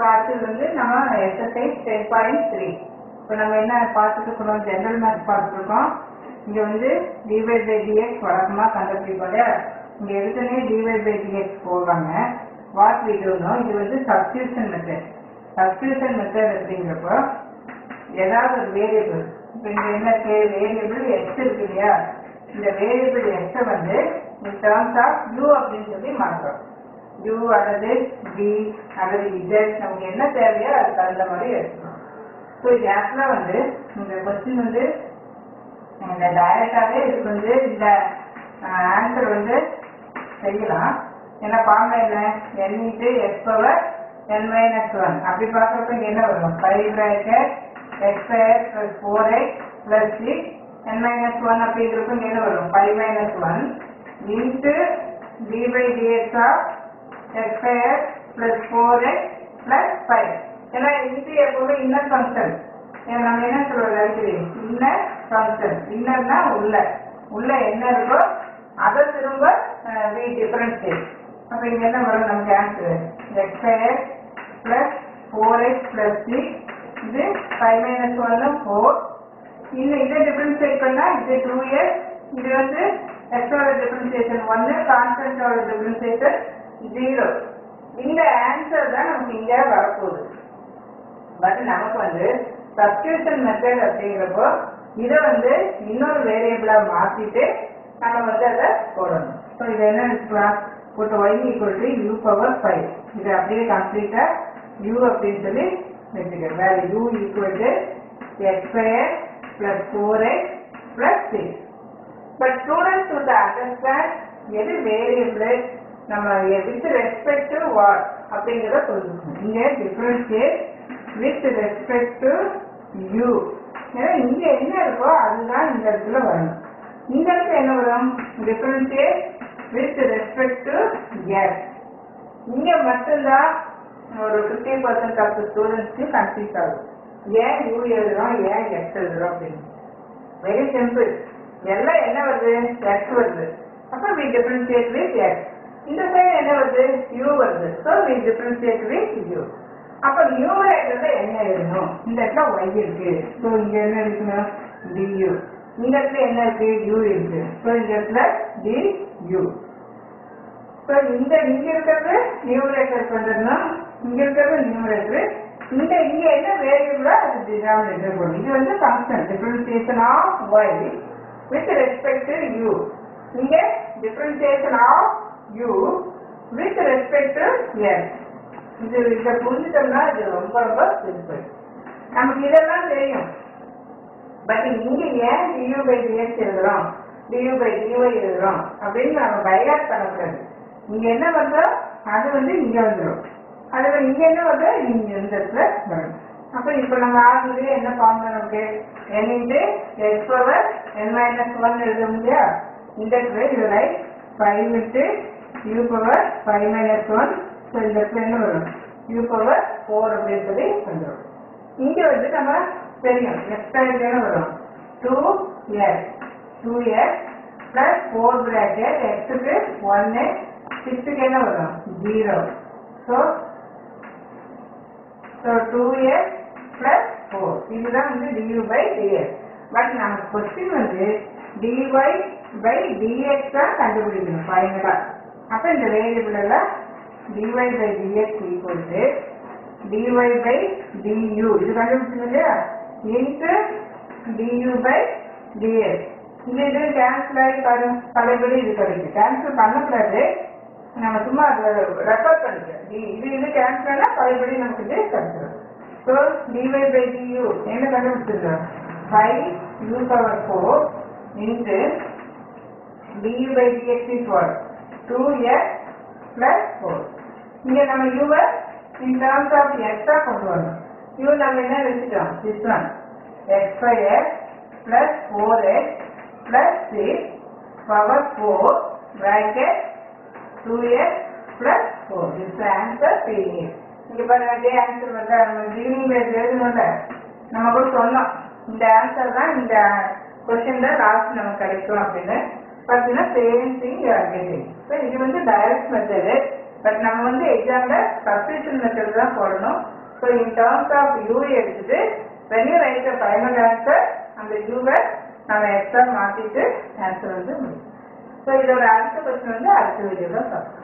so அடுத்தது வந்து நம்ம எக்ஸசைஸ் டென் பாயிண்ட் த்ரீ இப்போ நம்ம என்ன பார்த்துட்டு இருக்கோம் ஜென்ரல் மேத்ஸ் பார்த்துருக்கோம் இங்கே வந்து டிவை பை டிஎக்ஸ் வழக்கமாக கண்டுபிடிப்போம் இங்கே எடுத்தோடனே டிவை பை டிஎக்ஸ் போடுவாங்க வாட் வி டூனோ இது வந்து சப்ஸ்டியூஷன் மெத்தட் சப்ஸ்டியூஷன் மெத்தட் அப்படிங்கிறப்போ ஏதாவது ஒரு வேரியபிள் இப்போ இங்கே என்ன வேரியபிள் எக்ஸ் இருக்கு இல்லையா இந்த வேரியபிள் எக்ஸை வந்து in terms ஆஃப் u அப்படின்னு சொல்லி மாற்றுறோம் u அல்லது v அல்லது z நமக்கு என்ன தேவையோ அதுக்கு தகுந்த மாதிரி எடுத்துக்கணும் ஸோ இது ஆக்சுவலாக வந்து இந்த கொஸ்டின் வந்து இந்த டைரக்டாகவே இதுக்கு வந்து இந்த ஆன்சர் வந்து செய்யலாம் ஏன்னா ஃபார்முலா என்ன n into x power n minus one அப்படி பார்க்குறப்ப இங்கே என்ன வரும் five bracket x square plus four x plus six n minus one அப்படிங்கிறப்ப இங்கே என்ன வரும் five minus one into d by dx of x square plus four x plus five ஏன்னா இன்ட்டு எப்பவுமே இன்னர் ஃபங்க்ஷன் நம்ம என்ன சொல்றது அடிக்கடி இன்னர் ஃபங்க்ஷன் இன்னர்னா உள்ள உள்ள என்ன இருக்கோ அதை திரும்ப வி டிஃபரன்ஷியேட் அப்போ இங்கே என்ன வரும் நமக்கு answer x square plus four x plus six இது ஃபைவ் மைனஸ் ஒன்று ஃபோர் இன்னும் இதை டிஃபரன்ஷியேட் பண்ணா இது டூ இயர்ஸ் இது வந்து எக்ஸோட டிஃபரன்ஷியேஷன் ஒன்று கான்ஸ்டன்டோட டிஃபரன்ஷியேஷன் ஜீரோ இந்த ஆன்சர் தான் நமக்கு இங்கே வரப்போகுது பட் நமக்கு வந்து சப்ஸ்டியூஷன் மெத்தட் அப்படிங்கிறப்போ இதை வந்து இன்னொரு வேரியபிளா மாத்திட்டு நம்ம வந்து அதை போடணும் ஸோ இது என்ன வச்சுக்கலாம் போட்டு y equal to u power five இது அப்படியே கம்ப்ளீட்டா யூ அப்படின்னு சொல்லி வச்சுக்க வேற u equal to x square plus four x plus six but students வந்து அண்டர்ஸ்டாண்ட் எது வேரியபிள் நம்ம வித் ரெஸ்பெக்ட் டு வாட் அப்படிங்கிறத புரிஞ்சுக்கணும் இங்க differentiate with respect to u ஏன்னா இங்க என்ன இருக்கோ அதுதான் இந்த இடத்துல வரணும் இந்த இடத்துல என்ன வரும் differentiate with respect to x இங்க மட்டும்தான் ஒரு ஃபிஃப்டி பர்சன்ட் ஆஃப் ஸ்டூடெண்ட்ஸ்க்கு கன்ஃபியூஸ் ஆகும் ஏன் யூ எழுதுறோம் ஏன் எக்ஸ் எழுதுறோம் அப்படின்னு வெரி சிம்பிள் எல்லாம் என்ன வருது எக்ஸ் வருது அப்போ வி டிஃபரன்ஷியேட் வித் எக்ஸ் இந்த சைடு என்ன வருது யூ வருது so we differentiate with u அப்போ நியூமரேட்டர்ல என்ன எழுதணும் இந்த இடத்துல ஒய் இருக்கு ஸோ இங்க என்ன இருக்கணும் டியூ இந்த இடத்துல என்ன இருக்கு யூ இருக்கு ஸோ இந்த இடத்துல டி யூ ஸோ இந்த இங்க இருக்கிறது நியூமரேட்டர் பண்றதுன்னா இங்க இருக்கிறது நியூமரேட்டர் இந்த இங்க என்ன வேரியபிளா அது டினாமினேட்டர் போடும் இது வந்து function differentiation of y with respect to u இங்க differentiation of u with respect to x இது இதை புரிஞ்சுட்டோம்னா இது ரொம்ப ரொம்ப சிம்பிள் நமக்கு இதெல்லாம் தெரியும் பட் இங்க ஏன் டியூ பை டிஎக்ஸ் எழுதுறோம் டியூ பை டிஒய் எழுதுறோம் அப்படின்னு நம்ம பைகாட் பண்ணக்கூடாது இங்க என்ன பண்றோம் அது வந்து இங்க வந்துடும் அது இங்க என்ன வந்து இங்க இந்த இடத்துல வரும் அப்ப இப்ப நம்ம ஆல்ரெடி என்ன ஃபார்முலா நமக்கு n into x power n minus one எழுத முடியா இந்த இடத்துல இது right five into u power five minus one so இந்த இடத்துல என்ன வரும் யூ பவர் ஃபோர் அப்படின்னு சொல்லி வந்துடும் இங்க வந்து நம்ம தெரியும் எக்ஸ்ட்ரா என்ன வரும் two x two x plus four bracket எக்ஸுக்கு ஒன்னு சிக்ஸுக்கு என்ன வரும் zero so so two x plus four இதுதான் வந்து டியூ பை டிஎக்ஸ் பட் நம்ம கொஸ்டின் வந்து டிஒய் பை டிஎக்ஸ் தான் கண்டுபிடிக்கணும் ஃபைனலாக அப்போ இந்த வேரியபிள் எல்லாம் dy by dx equal to dy by du இது கண்டுபிடிச்சது இல்லையா இன்ட்டு டியூ பை டிஎக்ஸ் இது இது கேன்சல் ஆகி பாருங்க பழையபடி இது கிடைக்கும் கேன்சல் பண்ணக்கூடாது நம்ம சும்மா அதை ரெஃபர் பண்ணிக்கிறோம் இது இது கேன்சல் ஆனால் பழையபடி நமக்கு இது கிடைச்சிடும் ஸோ டிஒய் பை டியூ என்ன கண்டுபிடிச்சிருக்கோம் five u power four into du by dx is what two x plus four இங்கே நம்ம யூவை இன் டர்ம்ஸ் ஆஃப் எக்ஸா கொண்டு வரணும் யூ நம்ம என்ன வச்சுட்டோம் this one x square plus four x plus six power four bracket two x plus four it's answer period இங்க பாருங்க அதே ஆன்சர் வந்து நம்ம டிவினிங் பேஸ் எழுதணும்ல நம்ம கூட சொன்னோம் இந்த ஆன்சர் தான் இந்த கொஸ்டின்ல லாஸ்ட் நமக்கு கிடைக்கும் அப்படின்னு பார்த்தீங்கன்னா same thing you are getting so இது வந்து டைரக்ட் மெத்தடு பட் நம்ம வந்து எக்ஸாம்ல சப்ஸ்டியூஷன் மெத்தட் தான் போடணும் so in terms of u எடுத்துட்டு when you write the final answer அந்த யூவை நம்ம எக்ஸாம் மாற்றிட்டு ஆன்சர் வந்து முடியும் ஸோ இதோட அடுத்த கொஸ்டின் வந்து அடுத்த வீடியோவில் பார்க்கலாம்